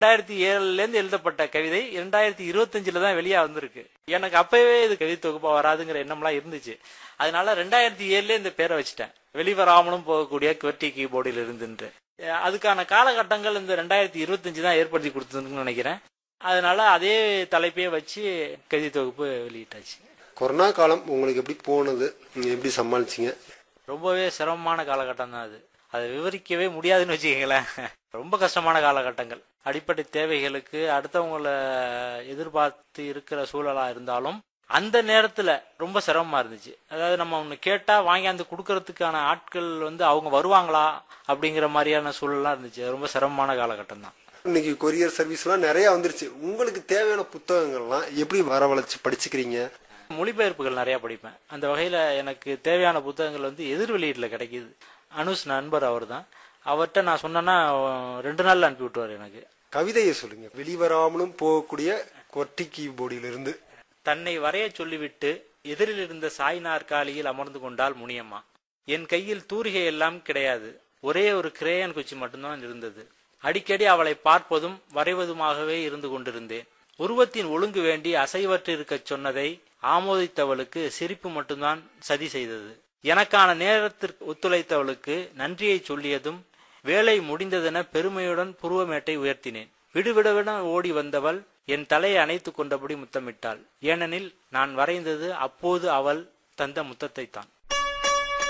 ரெண்டாயிரத்தி ஏழுல இருந்து எழுதப்பட்ட கவிதை இரண்டாயிரத்தி இருபத்தஞ்சுல தான் வெளியா வந்திருக்கு எனக்கு அப்பவே இது கவிதை தொகுப்பா வராதுங்கிற எண்ணம்லாம் இருந்துச்சு அதனால ரெண்டாயிரத்தி ஏழுல இந்த பேரை வச்சுட்டேன் வெளிவராமலும் போகக்கூடிய குவர்ட்டி கீபோர்டில் இருந்துன்று அஹ் அதுக்கான காலகட்டங்கள் இந்த ரெண்டாயிரத்தி இருபத்தஞ்சு தான் ஏற்படுத்தி கொடுத்ததுன்னு நினைக்கிறேன் அதனால அதே தலைப்பையே வச்சு கவிதை தொகுப்பு வெளியிட்டாச்சு கொரோனா காலம் உங்களுக்கு எப்படி போனது நீங்க எப்படி சமாளிச்சீங்க ரொம்பவே சிரமமான காலகட்டம் தான் அது அதை விவரிக்கவே முடியாதுன்னு வச்சுக்கங்களேன் ரொம்ப கஷ்டமான காலகட்டங்கள் அடிப்படை தேவைகளுக்கு அடுத்தவங்கள எதிர்பார்த்து இருக்கிற சூழலா இருந்தாலும் அந்த நேரத்துல ரொம்ப சிரமமா இருந்துச்சு அதாவது நம்ம ஒன்று கேட்டா வாங்கியாந்து கொடுக்கறதுக்கான ஆட்கள் வந்து அவங்க வருவாங்களா அப்படிங்கிற மாதிரியான சூழல்லாம் இருந்துச்சு அது ரொம்ப சிரமமான காலகட்டம் தான் இன்னைக்கு கொரியர் சர்வீஸ்லாம் நிறைய வந்துருச்சு உங்களுக்கு தேவையான புத்தகங்கள்லாம் எப்படி வரவழைச்சு படிச்சுக்கிறீங்க மொழிபெயர்ப்புகள் நிறைய படிப்பேன் அந்த வகையில எனக்கு தேவையான புத்தகங்கள் வந்து எதிர் வெளியீட்டுல கிடைக்குது அனுஷ் நண்பர் அவர் தான் அவர்கிட்ட நான் சொன்னேன்னா ரெண்டு நாள்ல அனுப்பி விட்டுவார் எனக்கு கவிதையை சொல்லுங்க வெளிவராமலும் போகக்கூடிய கொட்டி கீபோர்டிலிருந்து தன்னை வரைய சொல்லிவிட்டு எதிரில் இருந்த சாய் நாற்காலியில் அமர்ந்து கொண்டாள் முனியம்மா என் கையில் தூரிகை எல்லாம் கிடையாது ஒரே ஒரு கிரேயன் குச்சி மட்டும்தான் இருந்தது அடிக்கடி அவளை பார்ப்பதும் வரைவதுமாகவே இருந்து கொண்டிருந்தேன் உருவத்தின் ஒழுங்கு வேண்டி அசைவற்று இருக்கச் சொன்னதை ஆமோதித்தவளுக்கு சிரிப்பு மட்டும்தான் சதி செய்தது எனக்கான நேரத்திற்கு ஒத்துழைத்தவளுக்கு நன்றியை சொல்லியதும் வேலை முடிந்ததென பெருமையுடன் புருவமேட்டை உயர்த்தினேன் விடுவிடவிட ஓடி வந்தவள் என் தலையை அணைத்துக் கொண்டபடி முத்தமிட்டாள் ஏனெனில் நான் வரைந்தது அப்போது அவள் தந்த முத்தத்தை தான்